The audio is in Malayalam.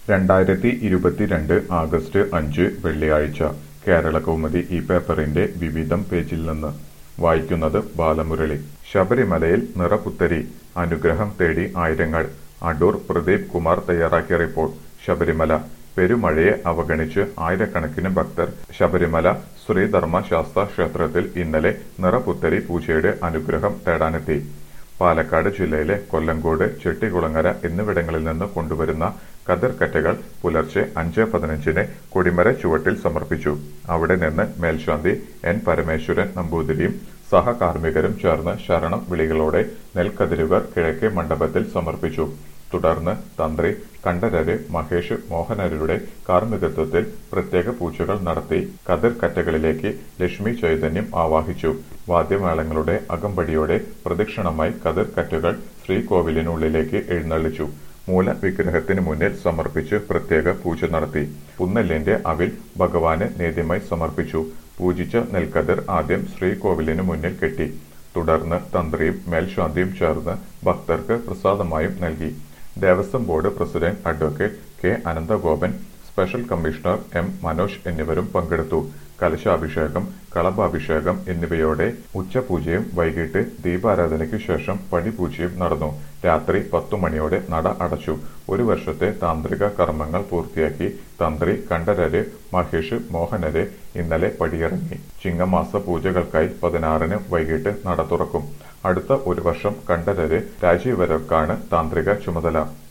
രണ്ടായിരത്തി ഇരുപത്തിരണ്ട് ആഗസ്റ്റ് അഞ്ച് വെള്ളിയാഴ്ച കേരളകൗമുദി ഈ പേപ്പറിന്റെ വിവിധം പേജിൽ നിന്ന് വായിക്കുന്നത് ബാലമുരളി ശബരിമലയിൽ നിറപുത്തരി അനുഗ്രഹം തേടി ആയിരങ്ങൾ അടൂർ പ്രദീപ് കുമാർ തയ്യാറാക്കിയ റിപ്പോർട്ട് ശബരിമല പെരുമഴയെ അവഗണിച്ച് ആയിരക്കണക്കിന് ഭക്തർ ശബരിമല ശ്രീധർമ്മ ശാസ്ത്ര ക്ഷേത്രത്തിൽ ഇന്നലെ നിറപുത്തരി പൂജയുടെ അനുഗ്രഹം തേടാനെത്തി പാലക്കാട് ജില്ലയിലെ കൊല്ലങ്കോട് ചെട്ടികുളങ്ങര എന്നിവിടങ്ങളിൽ നിന്ന് കൊണ്ടുവരുന്ന കതിർക്കറ്റകൾ പുലർച്ചെ അഞ്ച് പതിനഞ്ചിന് കൊടിമര ചുവട്ടിൽ സമർപ്പിച്ചു അവിടെ നിന്ന് മേൽശാന്തി എൻ പരമേശ്വരൻ നമ്പൂതിരിയും സഹകാർമ്മികരും ചേർന്ന് ശരണം വിളികളോടെ നെൽക്കതിരുകൾ കിഴക്കേ മണ്ഡപത്തിൽ സമർപ്പിച്ചു തുടർന്ന് തന്ത്രി കണ്ഠരര് മഹേഷ് മോഹനരുടെ കാർമ്മികത്വത്തിൽ പ്രത്യേക പൂജകൾ നടത്തി കതിർക്കറ്റകളിലേക്ക് ലക്ഷ്മി ചൈതന്യം ആവാഹിച്ചു വാദ്യമേളങ്ങളുടെ അകമ്പടിയോടെ പ്രദക്ഷിണമായി കതിർക്കറ്റുകൾ ശ്രീകോവിലിനുള്ളിലേക്ക് എഴുന്നള്ളിച്ചു മൂലവിഗ്രഹത്തിന് മുന്നിൽ സമർപ്പിച്ച് പ്രത്യേക പൂജ നടത്തി പുന്നല്ലിന്റെ അവിൽ ഭഗവാന് നേദ്യമായി സമർപ്പിച്ചു പൂജിച്ച നെൽക്കതിർ ആദ്യം ശ്രീകോവിലിന് മുന്നിൽ കെട്ടി തുടർന്ന് തന്ത്രിയും മേൽശാന്തിയും ചേർന്ന് ഭക്തർക്ക് പ്രസാദമായും നൽകി Devaswom board president advocate K Ananthagopan special commissioner M Manoj എന്നിവരും പങ്കെടുത്തു കലശാഭിഷേകം കളഭാഭിഷേകം എന്നിവയോടെ ഉച്ചപൂജയും വൈകിട്ട് ദീപാരാധനയ്ക്കു ശേഷം പടിപൂജയും നടന്നു രാത്രി പത്തു മണിയോടെ നട അടച്ചു ഒരു വർഷത്തെ താന്ത്രിക കർമ്മങ്ങൾ പൂർത്തിയാക്കി തന്ത്രി കണ്ഠരര് മഹേഷ് മോഹനര് ഇന്നലെ പടിയിറങ്ങി ചിങ്ങമാസ പൂജകൾക്കായി പതിനാറിന് വൈകിട്ട് നട തുറക്കും അടുത്ത ഒരു വർഷം കണ്ഠരര് രാജീവരർക്കാണ് താന്ത്രിക ചുമതല